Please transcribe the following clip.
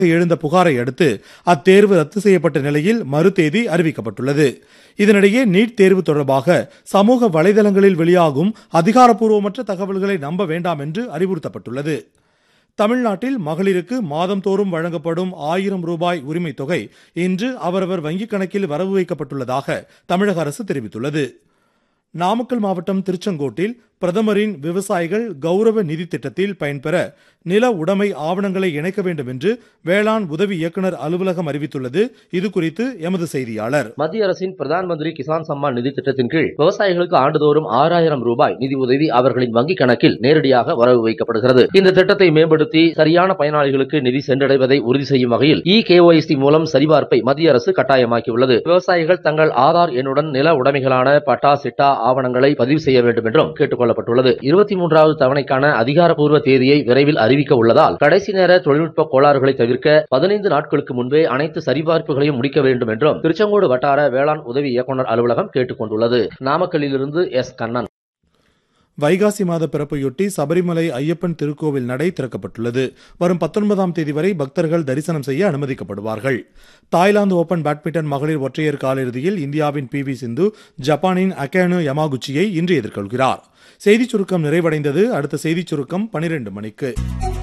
எழுந்த புகாரை அடுத்து அத்தேர்வு ரத்து செய்யப்பட்ட நிலையில் மறுதேதி அறிவிக்கப்பட்டுள்ளது இதனிடையே நீட் தேர்வு தொடர்பாக சமூக வலைதளங்களில் வெளியாகும் அதிகாரப்பூர்வமற்ற தகவல்களை நம்ப வேண்டாம் என்று அறிவுறுத்தப்பட்டுள்ளது தமிழ்நாட்டில் மகளிருக்கு மாதந்தோறும் வழங்கப்படும் ஆயிரம் ரூபாய் உரிமைத் தொகை இன்று அவரவர் வங்கிக் கணக்கில் வரவு வைக்கப்பட்டுள்ளதாக தமிழக அரசு தெரிவித்துள்ளது நாமக்கல் மாவட்டம் திருச்செங்கோட்டில் பிரதமரின் விவசாயிகள் கௌரவ நிதி திட்டத்தில் பயன்பெற நில உடைமை ஆவணங்களை இணைக்க வேண்டும் என்று வேளாண் உதவி இயக்குநர் அலுவலகம் அறிவித்துள்ளது இது குறித்து எமது செய்தியாளர் மத்திய அரசின் பிரதான் மந்திரி கிசான் சம்மான் நிதி திட்டத்தின் கீழ் விவசாயிகளுக்கு ஆண்டுதோறும் ஆறாயிரம் ரூபாய் நிதி உதவி அவர்களின் வங்கிக் கணக்கில் நேரடியாக வரவு வைக்கப்படுகிறது இந்த திட்டத்தை மேம்படுத்தி சரியான பயனாளிகளுக்கு நிதி சென்றடைவதை உறுதி செய்யும் வகையில் இ கேஒய்சி மூலம் சரிபார்ப்பை மத்திய அரசு கட்டாயமாக்கியுள்ளது விவசாயிகள் தங்கள் ஆதார் எண்ணுடன் நில உடைமைகளான பட்டா சிட்டா ஆவணங்களை பதிவு செய்ய வேண்டும் என்றும் கேட்டுக் கொள்ளப்பட்டுள்ளது இருபத்தி மூன்றாவது தவணைக்கான அதிகாரப்பூர்வ தேதியை விரைவில் அறிவிக்க உள்ளதால் கடைசி நேர தொழில்நுட்ப கோளாறுகளை தவிர்க்க பதினைந்து நாட்களுக்கு முன்பே அனைத்து சரிபார்ப்புகளையும் முடிக்க வேண்டும் என்றும் திருச்செங்கோடு வட்டார வேளாண் உதவி இயக்குநர் அலுவலகம் கேட்டுக் கொண்டுள்ளது நாமக்கல்லிலிருந்து எஸ் கண்ணன் வைகாசி மாத பிறப்பையொட்டி சபரிமலை ஐயப்பன் திருக்கோவில் நடை திறக்கப்பட்டுள்ளது வரும் பத்தொன்பதாம் தேதி வரை பக்தர்கள் தரிசனம் செய்ய அனுமதிக்கப்படுவார்கள் தாய்லாந்து ஓபன் பேட்மிண்டன் மகளிர் ஒற்றையர் காலிறுதியில் இந்தியாவின் பி வி சிந்து ஜப்பானின் அகேனு யமாகுச்சியை இன்று எதிர்கொள்கிறார் செய்திச் சுருக்கம் நிறைவடைந்தது அடுத்த செய்திச் சுருக்கம் பனிரெண்டு மணிக்கு